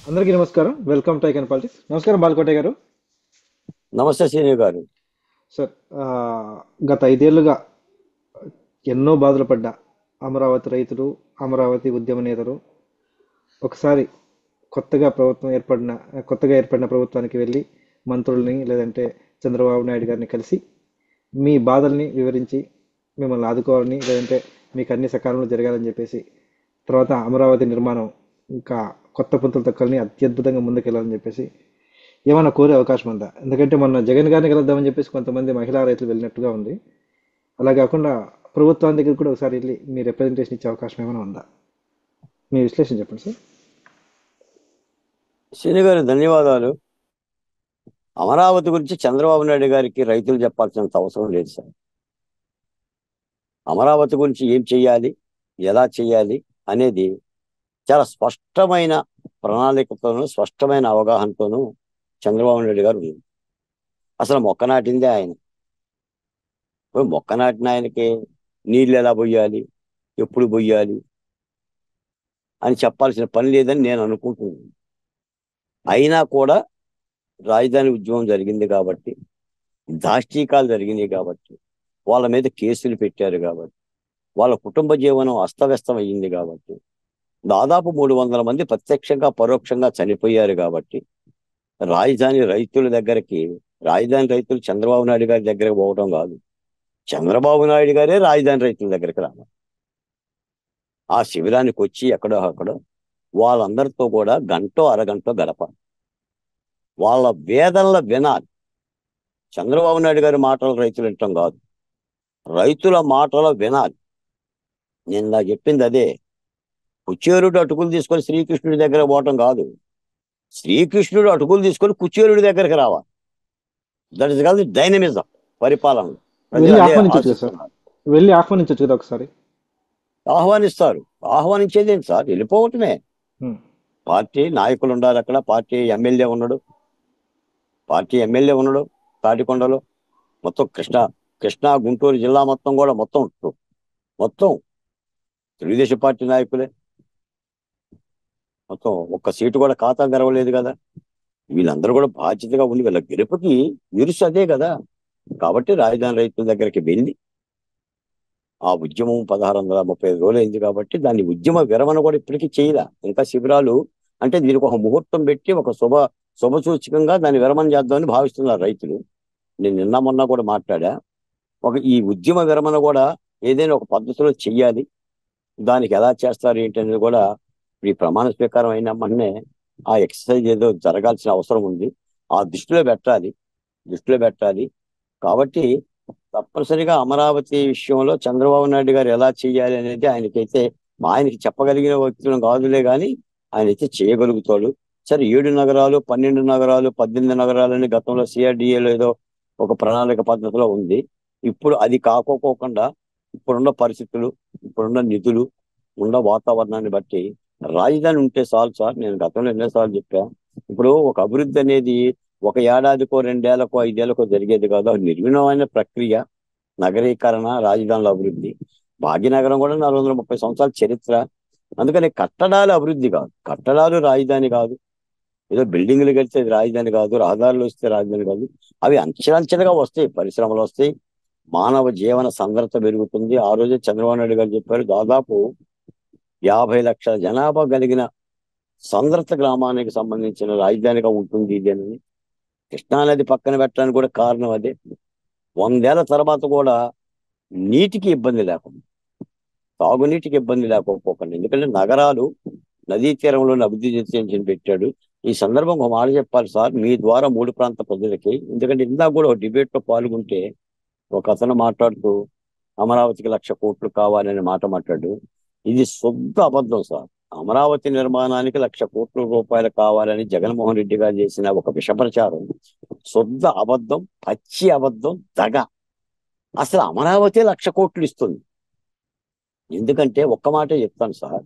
అందరికీ నమస్కారం welcome to icon politics నమస్కారం బాలకోటే గారు నమస్తే శ్రీను గారు సార్ ఆ, గత ఐదేళ్లుగా ఎన్నో బాధలు పడ్డ అమరావతి రైతులు అమరావతి ఉద్యమ నేతలు ఒకసారి కొత్తగా ప్రభుత్వం ఏర్పడిన కొత్తగా ఏర్పడిన ప్రభుత్వానికి వెళ్ళి మంత్రుల్ని లేదంటే చంద్రబాబు నాయుడు గారిని కలిసి మీ బాధల్ని వివరించి మిమ్మల్ని ఆదుకోవాలని లేదంటే మీకు అన్ని సకాలంలో జరగాలని చెప్పేసి తర్వాత అమరావతి నిర్మాణం ఇంకా కొత్త పుంతల తొక్కల్ని అత్యద్భుతంగా ముందుకెళ్ళాలని చెప్పేసి ఏమైనా కోరే అవకాశం ఉందా ఎందుకంటే మొన్న జగన్ గారిని కలుద్దామని చెప్పేసి కొంతమంది మహిళా రైతులు వెళ్ళినట్టుగా ఉంది అలా కాకుండా ప్రభుత్వం దగ్గర కూడా ఒకసారి వెళ్ళి మీ రిప్రజెంటేషన్ ఇచ్చే అవకాశం ఏమైనా ఉందా మీ విశ్లేషణ చెప్పండి సార్ శ్రీను గారు ధన్యవాదాలు అమరావతి గురించి చంద్రబాబు నాయుడు గారికి రైతులు చెప్పాల్సినంత అవసరం లేదు సార్ అమరావతి గురించి ఏం చేయాలి ఎలా చేయాలి అనేది చాలా స్పష్టమైన ప్రణాళికతోనూ స్పష్టమైన అవగాహనతోనూ చంద్రబాబు నాయుడు గారు ఉన్నారు అసలు మొక్క నాటిందే ఆయన ఇప్పుడు మొక్క నాటిన ఆయనకి నీళ్ళు ఎలా పోయాలి ఎప్పుడు పోయాలి అని చెప్పాల్సిన పని లేదని నేను అనుకుంటున్నాను అయినా కూడా రాజధాని ఉద్యమం జరిగింది కాబట్టి దాష్టీకాలు జరిగినాయి కాబట్టి వాళ్ళ మీద కేసులు పెట్టారు కాబట్టి వాళ్ళ కుటుంబ జీవనం అస్తవ్యస్తం అయ్యింది కాబట్టి దాదాపు మూడు వందల మంది ప్రత్యక్షంగా పరోక్షంగా చనిపోయారు కాబట్టి రాజధాని రైతుల దగ్గరికి రాజధాని రైతులు చంద్రబాబు నాయుడు గారి దగ్గరకు పోవడం కాదు చంద్రబాబు నాయుడు గారే రాజధాని రైతుల దగ్గరికి రావాలి ఆ శిబిరానికి వచ్చి ఎక్కడో అక్కడో వాళ్ళందరితో కూడా గంటో అరగంటో గడపాలి వాళ్ళ వేదనల వినాలి చంద్రబాబు నాయుడు గారి మాటలు రైతులు వింటాం కాదు రైతుల మాటలు వినాలి నేను నాకు చెప్పింది అదే కుచేరుడు అటుకులు తీసుకొని శ్రీకృష్ణుడి దగ్గర పోవటం కాదు శ్రీకృష్ణుడు అటుకులు తీసుకొని కుచేరుడి దగ్గరికి రావాలి దట్ ఇస్ కాదు డైనమిజం పరిపాలనలో ప్రజలు వెళ్ళి అదే ఆహ్వానించొచ్చు కదా సార్ ఆశిస్తున్నారు. వెళ్ళి ఆహ్వానించవచ్చు కదా ఒకసారి ఆహ్వానిస్తారు ఆహ్వానించేది ఏంటి సార్ వెళ్ళిపోవటమే ఉమ్, పార్టీ నాయకులు ఉండాలి అక్కడ పార్టీ ఎమ్మెల్యే ఉన్నాడు పార్టీ ఎమ్మెల్యే ఉన్నాడు తాటికొండలో మొత్తం కృష్ణా కృష్ణా గుంటూరు జిల్లా మొత్తం కూడా మొత్తం మొత్తం తెలుగుదేశం పార్టీ నాయకులే మొత్తం ఒక్క సీటు కూడా ఖాతా తెరవలేదు కదా వీళ్ళందరూ కూడా బాధ్యతగా ఉండి వీళ్ళ గెలుపుకి ఇరుసు అదే కదా కాబట్టి రాజధాని రైతుల దగ్గరికి వెళ్ళి ఆ ఉద్యమం పదహారు వందల ముప్పై ఐదు రోజులు అయింది కాబట్టి దాని ఉద్యమ విరమణ కూడా ఇప్పటికీ చేయలే ఇంకా శిబిరాలు అంటే దీనికి ఒక ముహూర్తం పెట్టి ఒక శుభ శుభ సూచకంగా దాన్ని విరమణ చేద్దామని భావిస్తున్నారు రైతులు నేను నిన్న మొన్న కూడా మాట్లాడా ఒక ఈ ఉద్యమ విరమణ కూడా ఏదైనా ఒక పద్ధతిలో చెయ్యాలి దానికి ఎలా చేస్తారు ఏంటి అనేది కూడా ఈ ప్రమాణ స్వీకారం అయిన వెంటనే ఆ ఎక్సర్సైజ్ ఏదో జరగాల్సిన అవసరం ఉంది ఆ దృష్టిలో పెట్టాలి దృష్టిలో పెట్టాలి కాబట్టి తప్పనిసరిగా అమరావతి విషయంలో చంద్రబాబు నాయుడు గారు ఎలా చేయాలి అనేది ఆయనకైతే ఆయనకి చెప్పగలిగిన వ్యక్తులను కాదులే కానీ ఆయన అయితే చేయగలుగుతాడు సరే ఏడు నగరాలు పన్నెండు నగరాలు పద్దెనిమిది నగరాలు అని గతంలో సిఆర్డిఏలో ఏదో ఒక ప్రణాళిక పద్ధతిలో ఉంది ఇప్పుడు అది కాకోకుండా ఇప్పుడున్న పరిస్థితులు ఇప్పుడున్న నిధులు ఉన్న వాతావరణాన్ని బట్టి రాజధాని ఉంటే చాలు సార్ నేను గతంలో ఎన్నోసార్లు చెప్పా ఇప్పుడు ఒక అభివృద్ధి అనేది ఒక ఏడాదికో రెండేళ్లకో ఐదేళ్లకో జరిగేది కాదు అది నిర్విణమైన ప్రక్రియ నగరీకరణ రాజధానుల అభివృద్ధి భాగ్యనగరం కూడా నాలుగు వందల ముప్పై సంవత్సరాల చరిత్ర అందుకని కట్టడాలు అభివృద్ధి కాదు కట్టడాలు రాజధాని కాదు ఏదో బిల్డింగ్లు కడితే అది రాజధాని కాదు రహదారులు వస్తే రాజధాని కాదు అవి అంచెలంచెలుగా వస్తాయి పరిశ్రమలు వస్తాయి మానవ జీవన సంద్రత పెరుగుతుంది ఆ రోజే చంద్రబాబు నాయుడు గారు చెప్పారు దాదాపు యాభై లక్షల జనాభా కలిగిన సంద్రత గ్రామానికి సంబంధించిన రాజధానిగా ఉంటుంది ఇది అని కృష్ణానది పక్కన పెట్టడానికి కూడా కారణం అదే వందేళ్ల తర్వాత కూడా నీటికి ఇబ్బంది లేకుండా తాగునీటికి ఇబ్బంది లేకపోకుండా ఎందుకంటే నగరాలు నదీ తీరంలో అభివృద్ధి చేసి పెట్టాడు ఈ సందర్భంగా ఒక మాట చెప్పాలి సార్ మీ ద్వారా మూడు ప్రాంత ప్రజలకి ఎందుకంటే ఇందాక కూడా ఒక డిబేట్ లో పాల్గొంటే ఒక అతను మాట్లాడుతూ అమరావతికి లక్ష కోట్లు కావాలనే మాట మాట్లాడు ఇది శుద్ధ అబద్ధం సార్ అమరావతి నిర్మాణానికి లక్ష కోట్ల రూపాయలు కావాలని జగన్మోహన్ రెడ్డి గారు చేసిన ఒక విష ప్రచారం శుద్ధ అబద్ధం పచ్చి అబద్ధం దగ అసలు అమరావతి లక్ష కోట్లు ఇస్తుంది ఎందుకంటే ఒక్క మాటే చెప్తాను సార్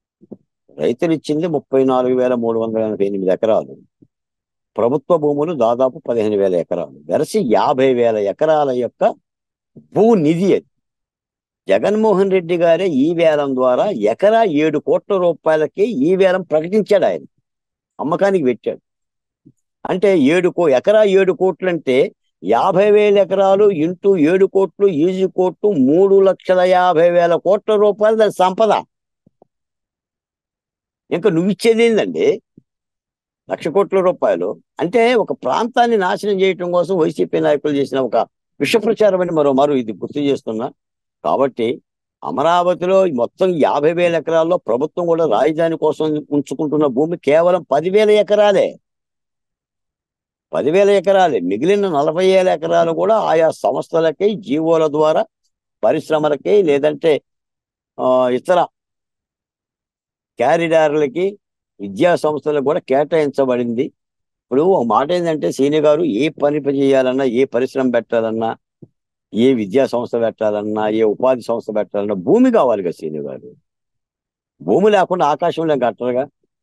రైతులు ఇచ్చింది ముప్పై నాలుగు వేల మూడు వందల ఎనభై ఎనిమిది ఎకరాలు ప్రభుత్వ భూములు దాదాపు పదిహేను వేల ఎకరాలు వెరసి యాభై వేల ఎకరాల యొక్క భూ నిధి అది జగన్మోహన్ రెడ్డి గారే ఈ వేలం ద్వారా ఎకరా ఏడు కోట్ల రూపాయలకి ఈ వేలం ప్రకటించాడు ఆయన అమ్మకానికి పెట్టాడు అంటే ఏడు కో ఎకరా ఏడు కోట్లు అంటే యాభై వేల ఎకరాలు ఇంటూ ఏడు కోట్లు ఈజీ కోట్లు మూడు లక్షల యాభై వేల కోట్ల రూపాయలు దాని సంపద ఇంకా నువ్వు ఇచ్చేది ఏందండి లక్ష కోట్ల రూపాయలు అంటే ఒక ప్రాంతాన్ని నాశనం చేయటం కోసం వైసీపీ నాయకులు చేసిన ఒక విష ప్రచారం అని మరో మరో ఇది గుర్తు చేస్తున్నా కాబట్టి అమరావతిలో మొత్తం యాభై వేల ఎకరాల్లో ప్రభుత్వం కూడా రాజధాని కోసం ఉంచుకుంటున్న భూమి కేవలం పదివేల ఎకరాలే పదివేల ఎకరాలే మిగిలిన నలభై వేల ఎకరాలు కూడా ఆయా సంస్థలకి జీవోల ద్వారా పరిశ్రమలకి లేదంటే ఆ, ఇతర క్యారిడార్లకి విద్యా సంస్థలకు కూడా కేటాయించబడింది ఇప్పుడు ఒక మాట ఏంటంటే సీని గారు ఏ పని చేయాలన్నా ఏ పరిశ్రమ పెట్టాలన్నా ఏ విద్యా సంస్థ పెట్టాలన్నా ఏ ఉపాధి సంస్థ పెట్టాలన్నా భూమి కావాలి కదా సీని గారు భూమి లేకుండా ఆకాశంలో కట్టరుగా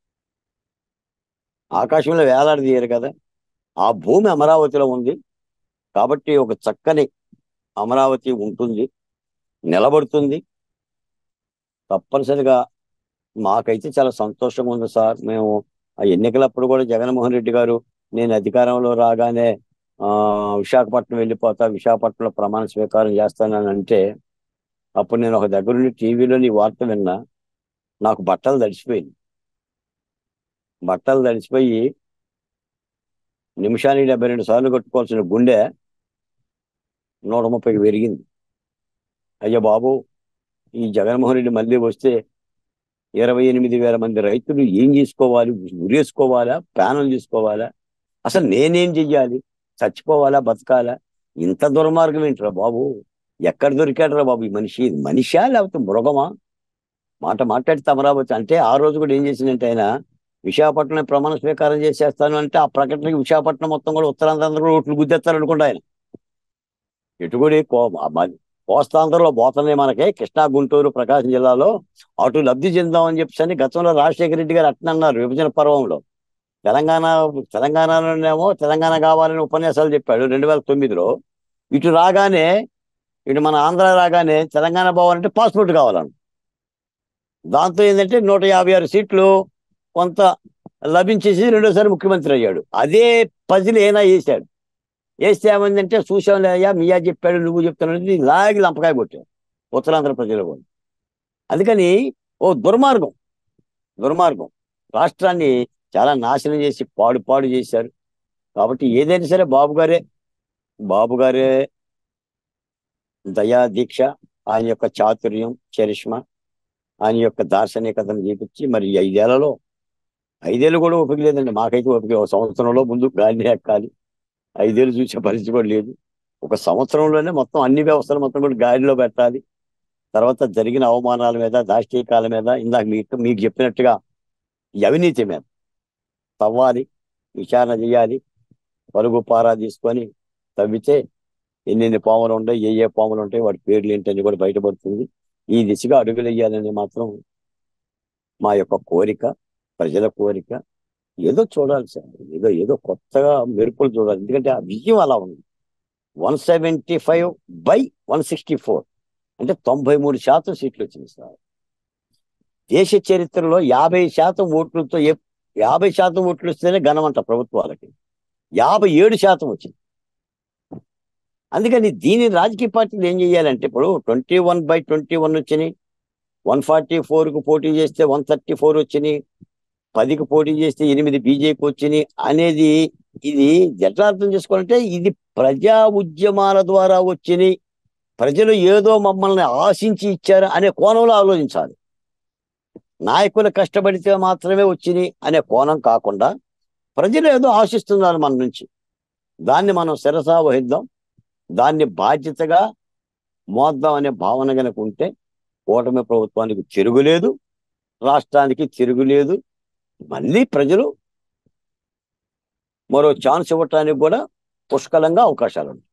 ఆకాశంలో వేలాడదీయరు కదా ఆ భూమి అమరావతిలో ఉంది కాబట్టి ఒక చక్కని అమరావతి ఉంటుంది నిలబడుతుంది తప్పనిసరిగా మాకైతే చాలా సంతోషంగా ఉంది సార్ మేము ఆ ఎన్నికలప్పుడు కూడా జగన్మోహన్ రెడ్డి గారు నేను అధికారంలో రాగానే ఆ విశాఖపట్నం వెళ్ళిపోతా విశాఖపట్నంలో ప్రమాణ స్వీకారం చేస్తానని అంటే అప్పుడు నేను ఒక దగ్గరుండి టీవీలో నీ వార్త విన్నా నాకు బట్టలు తడిసిపోయింది బట్టలు తడిసిపోయి నిమిషానికి డెబ్బై రెండు సార్లు కొట్టుకోవాల్సిన గుండె నూట ముప్పైకి పెరిగింది అయ్యా బాబు ఈ జగన్మోహన్ రెడ్డి మళ్ళీ వస్తే ఇరవై ఎనిమిది వేల మంది రైతులు ఏం చేసుకోవాలి ఉరేసుకోవాలా ప్యానల్ తీసుకోవాలా అసలు నేనేం చెయ్యాలి చచ్చిపోవాలా బతకాలా ఇంత దుర్మార్గం ఏంట్రా బాబు ఎక్కడ దొరికాడురా బాబు ఈ మనిషి ఇది మనిషా లేకపోతే మృగమా మాట మాట్లాడితే అమరావతి అంటే ఆ రోజు కూడా ఏం చేసిందంటే ఆయన విశాఖపట్నం ప్రమాణ స్వీకారం చేసేస్తాను అంటే ఆ ప్రకటనకి విశాఖపట్నం మొత్తం కూడా ఉత్తరాంధ్ర కూడా ఓట్లు గుద్దేస్తారు అనుకుంటా ఆయన ఇటు కూడా కో- మ- కోస్తాంధ్రలో పోతున్నాయి మనకి కృష్ణా గుంటూరు ప్రకాశం జిల్లాలో అటు లబ్ధి చెందామని చెప్పేసి గతంలో రాజశేఖర రెడ్డి గారు అట్లా అన్నారు విభజన పర్వంలో తెలంగాణ తెలంగాణలోనేమో తెలంగాణ కావాలని ఉపన్యాసాలు చెప్పాడు రెండు వేల తొమ్మిదిలో ఇటు రాగానే ఇటు మన ఆంధ్ర రాగానే తెలంగాణ పోవాలంటే పాస్పోర్ట్ కావాలను దాంతో ఏంటంటే నూట యాభై ఆరు సీట్లు కొంత లభించేసి రెండోసారి ముఖ్యమంత్రి అయ్యాడు అదే పజిల్ ఏనా వేసాడు వేస్తే ఏమైందంటే చూసాంలే అయ్యా మియా చెప్పాడు నువ్వు చెప్తాను లాగి లంపకాయ కొట్టావు ఉత్తరాంధ్ర ప్రజలు కూడా అందుకని ఓ దుర్మార్గం దుర్మార్గం రాష్ట్రాన్ని చాలా నాశనం చేసి పాడు పాడు చేశారు కాబట్టి ఏదైనా సరే బాబు గారే బాబు గారే దయా దీక్ష ఆయన యొక్క చాతుర్యం చరిష్మ ఆయన యొక్క దార్శనికతను చూపించి మరి ఈ ఐదేళ్లలో ఐదేళ్ళు కూడా ఓపిక లేదండి మాకైతే ఓపిక ఒక సంవత్సరంలో ముందు గాలిని ఎక్కాలి ఐదేళ్ళు చూసే పరిస్థితి కూడా లేదు ఒక సంవత్సరంలోనే మొత్తం అన్ని వ్యవస్థలు మొత్తం కూడా గాడిలో పెట్టాలి తర్వాత జరిగిన అవమానాల మీద దాష్టీకాల మీద ఇందాక మీకు మీకు చెప్పినట్టుగా ఈ అవినీతి మీద తవ్వాలి విచారణ చేయాలి పరుగు పారా తీసుకొని తవ్వితే ఎన్నెన్ని పాములు ఉంటాయి ఏ ఏ పాములు ఉంటాయి వాటి పేర్లు ఏంటని కూడా బయటపడుతుంది ఈ దిశగా అడుగులు వేయాలని మాత్రం మా యొక్క కోరిక ప్రజల కోరిక ఏదో చూడాలి సార్ ఏదో ఏదో కొత్తగా మెరుపులు చూడాలి ఎందుకంటే ఆ విజయం అలా ఉంది one seventy five by one sixty four అంటే తొంభై మూడు శాతం సీట్లు వచ్చింది సార్ దేశ చరిత్రలో యాభై శాతం ఓట్లతో ఏ యాభై శాతం ఓట్లు వస్తేనే ఘనమంట ప్రభుత్వాలకి యాభై ఏడు శాతం వచ్చింది అందుకని దీని రాజకీయ పార్టీలు ఏం చేయాలంటే ఇప్పుడు twenty one by twenty one వచ్చినాయి వన్ ఫార్టీ కు పోటీ చేస్తే వన్ థర్టీ ఫోర్ వచ్చినాయి పదికి పోటీ చేస్తే ఎనిమిది బీజేపీ వచ్చినాయి అనేది ఇది ఎట్లా అర్థం చేసుకోవాలంటే ఇది ప్రజా ఉద్యమాల ద్వారా వచ్చినాయి ప్రజలు ఏదో మమ్మల్ని ఆశించి ఇచ్చారు అనే కోణంలో ఆలోచించాలి నాయకులు కష్టపడితే మాత్రమే వచ్చినాయి అనే కోణం కాకుండా ప్రజలు ఏదో ఆశిస్తున్నారు మన నుంచి దాన్ని మనం శిరసా వహిద్దాం దాన్ని బాధ్యతగా మోద్దాం అనే భావన కనుక ఉంటే కూటమి ప్రభుత్వానికి తిరుగులేదు రాష్ట్రానికి తిరుగులేదు మళ్ళీ ప్రజలు మరో ఛాన్స్ ఇవ్వటానికి కూడా పుష్కలంగా అవకాశాలు ఉన్నాయి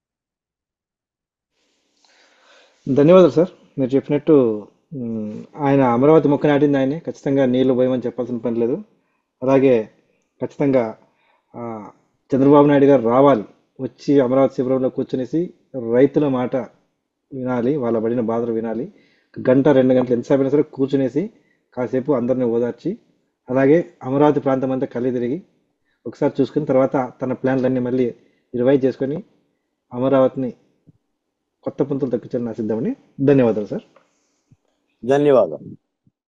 ధన్యవాదాలు సార్ మీరు చెప్పినట్టు మ్, ఆయన అమరావతి మొక్క నాటింది ఆయనే ఖచ్చితంగా నీళ్లు పోయమని చెప్పాల్సిన పని లేదు అలాగే ఖచ్చితంగా ఆ, చంద్రబాబు నాయుడు గారు రావాలి వచ్చి అమరావతి శిబిరంలో కూర్చునేసి రైతుల మాట వినాలి వాళ్ళ పడిన బాధలు వినాలి గంట రెండు గంటలు ఎంతసేపు అయినా సరే కూర్చునేసి కాసేపు అందరిని ఓదార్చి అలాగే అమరావతి ప్రాంతం అంతా కలిగి తిరిగి ఒకసారి చూసుకుని తర్వాత తన ప్లాన్లన్నీ మళ్ళీ రివైజ్ చేసుకొని అమరావతిని కొత్త పుంతలు తప్పించాలని ఆశిద్దామని ధన్యవాదాలు సార్ ధన్యవాదాలు